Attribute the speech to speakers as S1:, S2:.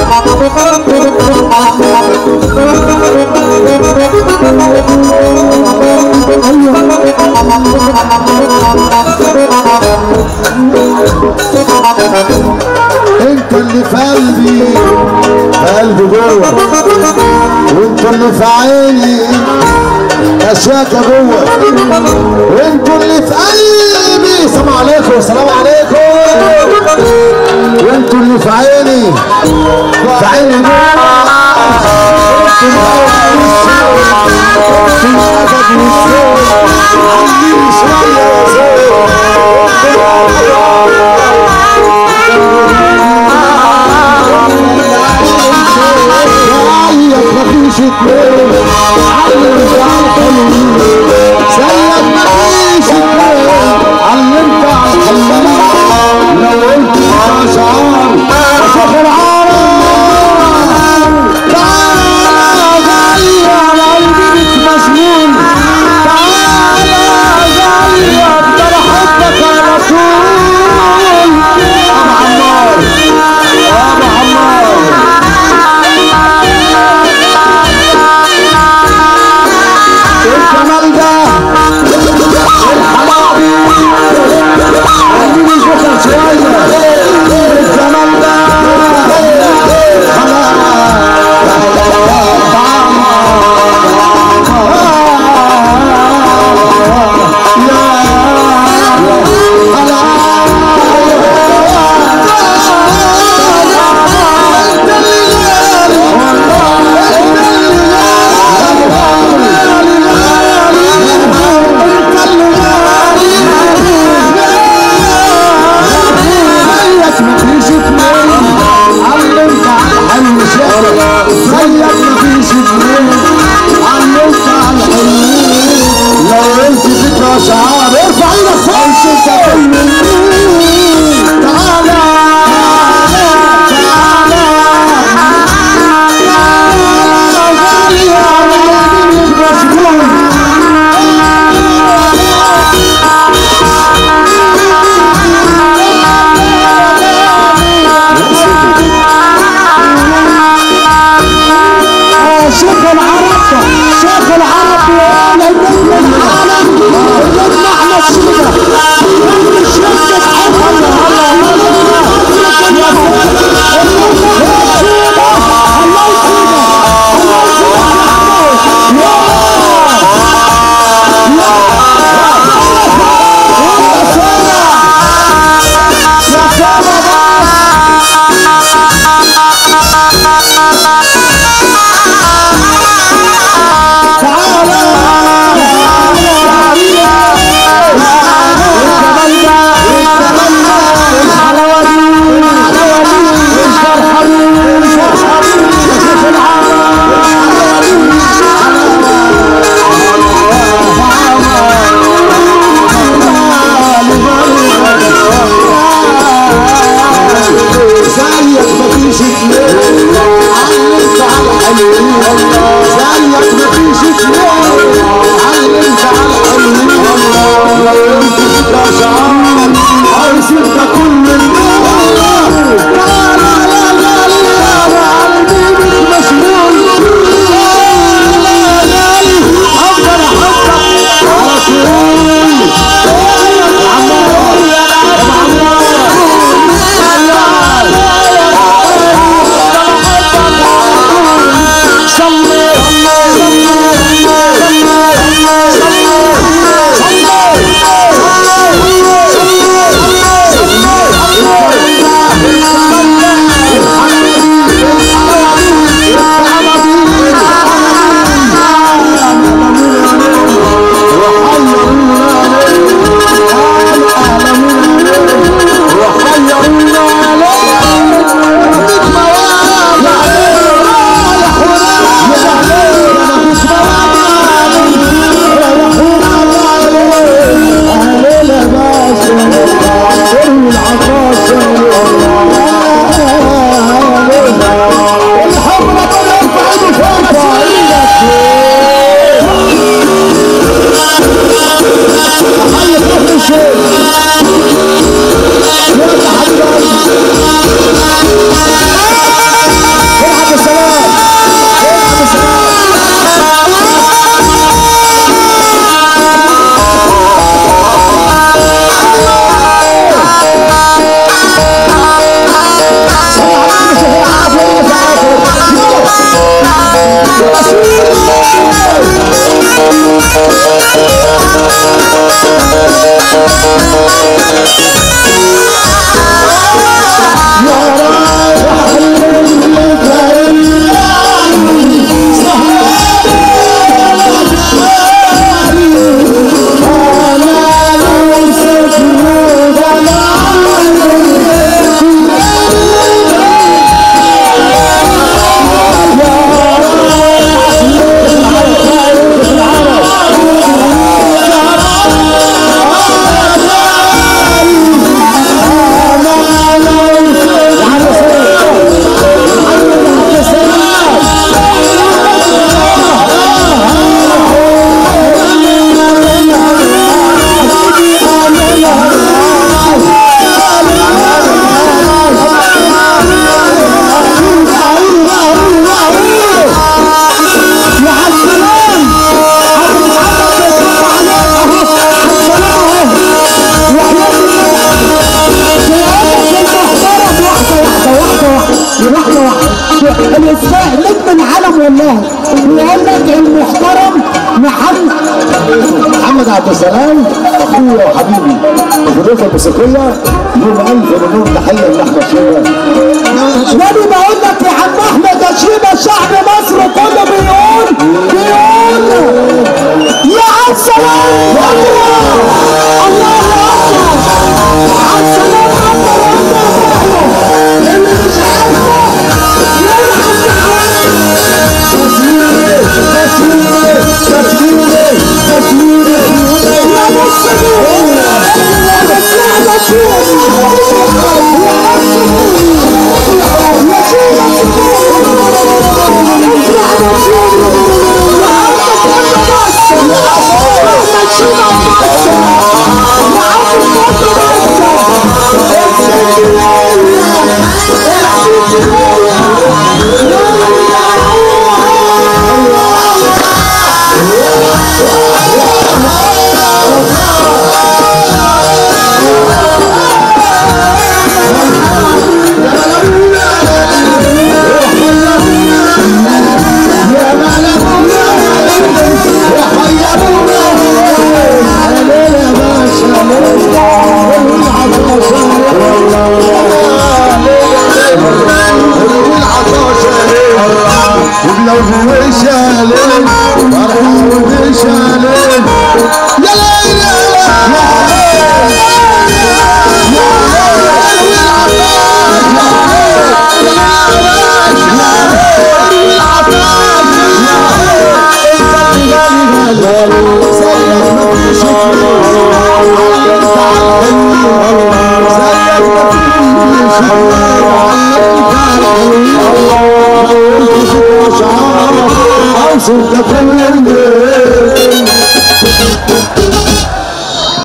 S1: انت اللي في قلبي في قلبي جوه وانت اللي في عيني اشياك جوه وانتوا اللي في قلبي سلام عليكم سلام عليكم وانتوا اللي في عيني في عيني مفيش اتنين علمت عالحلوين زيك مفيش اتنين علمت عالحلوين لو قلت اشعار اشوف العالم تعالى غير قلبي بك مجنون تعالى غير ده انا حبك على طول ابو عمار ابو عمار الجمال ده الحلاوة دي خليني اشوفها شوية الجمال ده زيك مفيش اتنين علمت على الحلو شغل زيك مفيش اتنين علمت على الحلوين لو قلت فكرة شعار ارفع ايدك فوق انت كل تعالى تعالى غالي على قلبي مشغول شيخ العرب شيخ العرب يقول النجم العالم النجم احمد شيخ النجم الشيخ الله زيك مفيش اتنين علمت على الحلوين زيك مفيش اتنين علمت على الحلوين لو انت فكرة شعار عايز انت كل النور لا لا لا لا لا لا قلبي بك مشغول لا لا لا افضل احبك على طول عمار الاسماء نجم العالم والله بيقول لك المحترم محمد
S2: محمد عبد السلام اخويا وحبيبي الغرفه الموسيقيه يوم الف مليون تحيه لاحمد شيبه
S1: وانا بقول لك يا عم احمد اشيبه شعب مصر كله بيقول بيقول يا عالسلام الله الله اكبر عالسلام اكبر اكبر اللي مش عارفه
S2: ولو هو شالين فرحة وبشالين يا ليل يا صرت كل الليل